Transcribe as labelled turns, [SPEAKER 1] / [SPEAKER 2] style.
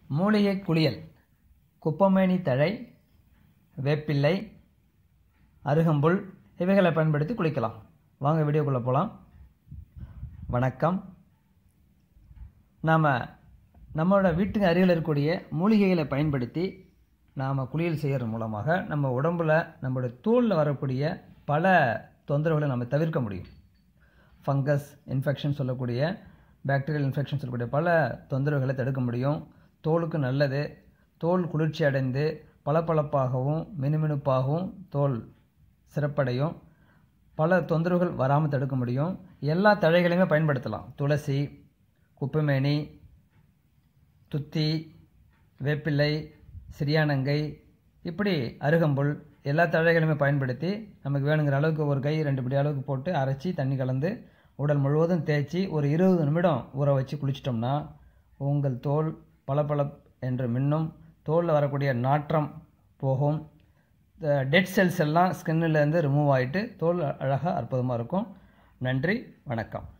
[SPEAKER 1] மூலிகை குளியல் குப்பமேனி தழை வேப்பிள்ளை அருகம்புல் இவைகளை பயன்படுத்தி குளிக்கலாம் வாங்க வீடியோக்குள்ளே போகலாம் வணக்கம் நாம் நம்மளோட வீட்டுக்கு அருகில் இருக்கக்கூடிய மூலிகைகளை பயன்படுத்தி நாம் குளியல் செய்கிறது மூலமாக நம்ம உடம்பில் நம்மளுடைய தோலில் வரக்கூடிய பல தொந்தரவுகளை நம்ம தவிர்க்க முடியும் ஃபங்கஸ் இன்ஃபெக்ஷன் சொல்லக்கூடிய பாக்டீரியல் இன்ஃபெக்ஷன் சொல்லக்கூடிய பல தொந்தரவுகளை தடுக்க முடியும் தோலுக்கு நல்லது தோல் குளிர்ச்சி அடைந்து பளபளப்பாகவும் மினுமினுப்பாகவும் தோல் சிறப்படையும் பல தொந்தரவுகள் வராமல் தடுக்க முடியும் எல்லா தழைகளையுமே பயன்படுத்தலாம் துளசி குப்பைமேனி துத்தி வேப்பிள்ளை சிறியானங்கை இப்படி அருகம்புல் எல்லா தழைகளுமே பயன்படுத்தி நமக்கு வேணுங்கிற அளவுக்கு ஒரு கை ரெண்டு படி அளவுக்கு போட்டு அரைச்சி தண்ணி கலந்து உடல் முழுவதும் தேய்ச்சி ஒரு இருபது நிமிடம் ஊற வச்சு குளிச்சிட்டோம்னா உங்கள் தோல் பளபள என்று மின்னும் தோலில் வரக்கூடிய நாற்றம் போகும் டெட் செல்ஸ் எல்லாம் ஸ்கின்னிலேருந்து ரிமூவ் ஆகிட்டு தோல் அழகாக அற்புதமாக இருக்கும் நன்றி வணக்கம்